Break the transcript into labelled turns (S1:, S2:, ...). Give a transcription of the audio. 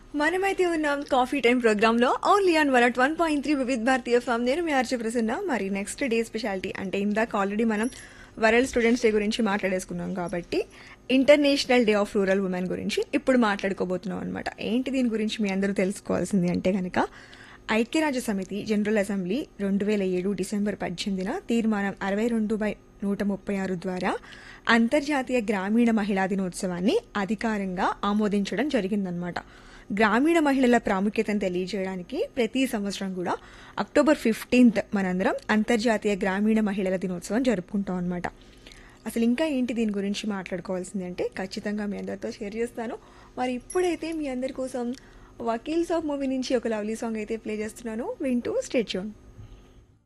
S1: మనమైతే ఉన్నాం coffee time program లో only on one at one point three Vividh Bharati form నేను మీ ఆర్చి ప్రసన్న మరి నెక్స్ట్ డే స్పెషాలిటీ అంటే ఇందాక ఆల్రెడీ మనం వరల్డ్ స్టూడెంట్స్ డే గురించి మాట్లాడేసుకున్నాం కాబట్టి international day of rural women గురించి ఇప్పుడు మాట్లాడుకోబోతున్నాం అనమాట ఏంటి దీని గురించి మీ అందరూ తెలుసుకోవాల్సింది అంటే కనుక ఐక్యరాజ్య సమితి జనరల్ అసెంబ్లీ రెండు వేల ఏడు డిసెంబర్ పద్దెనిమిదిన తీర్మానం అరవై రెండు బై నూట ముప్పై ఆరు ద్వారా అంతర్జాతీయ గ్రామీణ మహిళా దినోత్సవాన్ని అధికారంగా ఆమోదించడం జరిగిందనమాట గ్రామీణ మహిళల ప్రాముఖ్యతను తెలియజేయడానికి ప్రతి సంవత్సరం కూడా అక్టోబర్ ఫిఫ్టీన్త్ మనందరం అంతర్జాతీయ గ్రామీణ మహిళల దినోత్సవం జరుపుకుంటాం అనమాట అసలు ఇంకా ఏంటి దీని గురించి మాట్లాడుకోవాల్సింది అంటే ఖచ్చితంగా మీ అందరితో షేర్ చేస్తాను మరి ఇప్పుడైతే మీ అందరి కోసం వకీల్ సాఫ్ మూవీ నుంచి ఒక లవ్లీ సాంగ్ అయితే ప్లే చేస్తున్నాను వింటూ స్టేట్ చూడండి